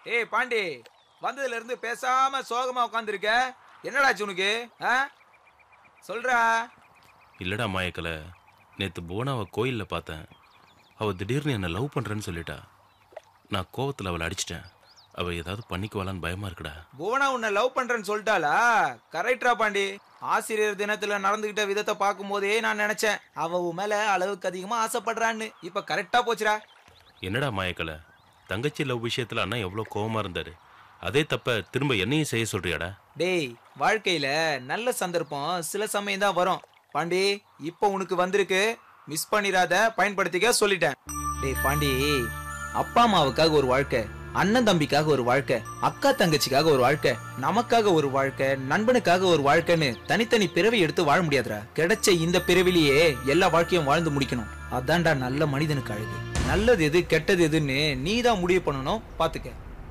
ஏய் பாண்டி வந்ததுல இருந்து பேசாம சோகமா உட்காந்துருக்க என்னடாச்சு உனக்கு ஆ சொல்றா இல்லடா மாயக்கல நேத்து புவனாவை கோயில்ல பார்த்தேன் அவ திடீர்னு என்ன லவ் பண்றேன்னு சொல்லிட்டா நான் கோவத்துல அவளை அடிச்சிட்டேன் அவ ஏதாவது பண்ணிக்குவாளான்னு பயமா இருக்குடா புவனா உன்னை லவ் பண்றேன்னு சொல்லிட்டாளா கரெக்டா பாண்டி ஆசிரியர் தினத்துல நடந்துகிட்ட விதத்தை பார்க்கும்போதே நான் நினைச்சேன் அவ உன் மேல அளவுக்கு அதிகமா ஆசைப்படுறான்னு இப்ப கரெக்டா போச்சுடா என்னடா மாயக்கல தங்கச்சி லவ் விஷயத்துல அண்ணா எவ்வளவு கோவமா இருந்தாரு அதே தப்ப திரும்ப என்னையும் செய்ய சொல்றியாடா டேய் வாழ்க்கையில நல்ல சந்தர்ப்பம் சில சமயம் தான் வரும் பாண்டி இப்போ உனக்கு வந்திருக்கு மிஸ் பண்ணிராத பயன்படுத்திக்க சொல்லிட்டேன் டேய் பாண்டி அப்பா அம்மாவுக்காக ஒரு வாழ்க்கை அண்ணன் தம்பிக்காக ஒரு வாழ்க்கை அக்கா தங்கச்சிக்காக ஒரு வாழ்க்கை நமக்காக ஒரு வாழ்க்கை நண்பனுக்காக ஒரு வாழ்க்கைன்னு தனித்தனி பிறவி எடுத்து வாழ முடியாதுடா கிடைச்ச இந்த பிறவிலேயே எல்லா வாழ்க்கையும் வாழ்ந்து முடிக்கணும் அதான்டா நல்ல மனிதனுக்கு அழகு நல்லது எது கெட்டது எதுன்னு நீ தான் முடிவு பண்ணணும் பாத்துக்க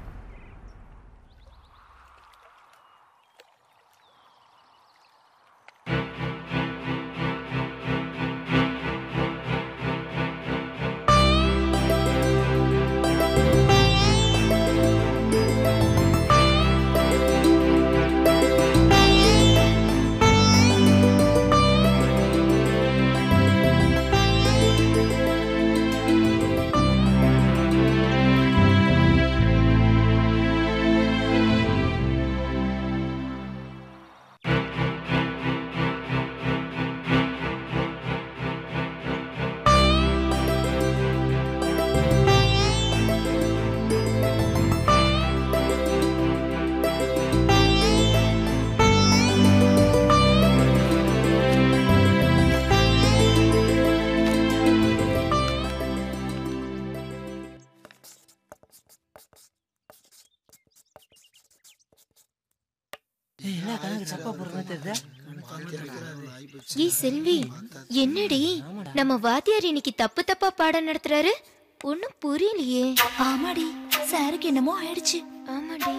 ஏய் செல்வி என்னடி நம்ம வாத்தியார் இன்னைக்கு தப்பு தப்பா பாடம் நடத்துறாரு ஒன்னும் புரியலையே ஆமாடி சாருக்கு என்னமோ ஆயிடுச்சு ஆமாடி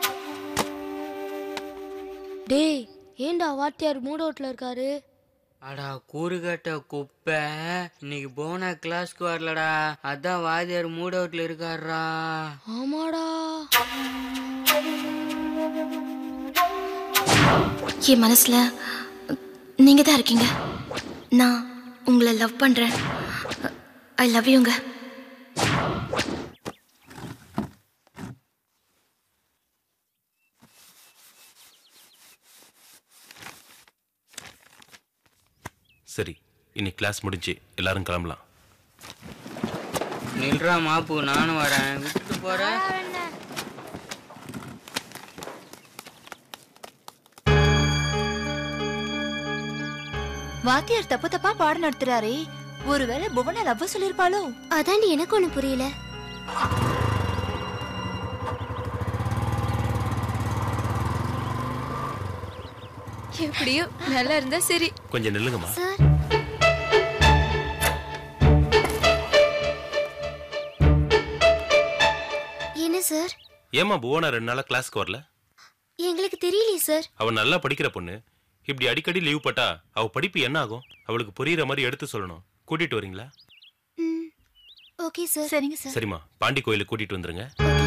டேய் ஏன்டா வாத்தியார் மூட் அவுட்ல இருக்காரு அடா கூறுகட்ட குப்பை இன்னைக்கு போனா கிளாஸ்க்கு வரலடா அதான் வாத்தியார் மூட் அவுட்ல இருக்காருடா ஆமாடா என் மனசுல நீங்க தான் இருக்கீங்க நான் உங்களை லவ் பண்றேன் ஐ லவ் யூங்க சரி இன்னைக்கு கிளாஸ் முடிஞ்சு எல்லாரும் கிளம்பலாம் நில்றா மாப்பு நானும் வரேன் விட்டுட்டு போறேன் வாத்தியார் தப்பு தப்பா பாடம் நடத்துறாரே ஒருவேளை புவனா லவ் சொல்லிருப்பாளோ அதாண்டி எனக்கு ஒண்ணு புரியல எப்படியோ நல்லா இருந்தா சரி கொஞ்சம் நில்லுங்கம்மா சார் என்ன சார் ஏமா புவனா ரெண்டு நாளா கிளாஸ்க்கு வரல எங்களுக்கு தெரியலையே சார் அவ நல்லா படிக்கிற பொண்ணு இப்படி அடிக்கடி லீவ் பட்டா அவ படிப்பு என்ன ஆகும் அவளுக்கு புரியுற மாதிரி எடுத்து சொல்லணும் கூட்டிட்டு வரீங்களா ம் ஓகே சார் சரிங்க சார் சரிம்மா பாண்டி கோயிலுக்கு கூட்டிட்டு வந்துருங்க ஓகே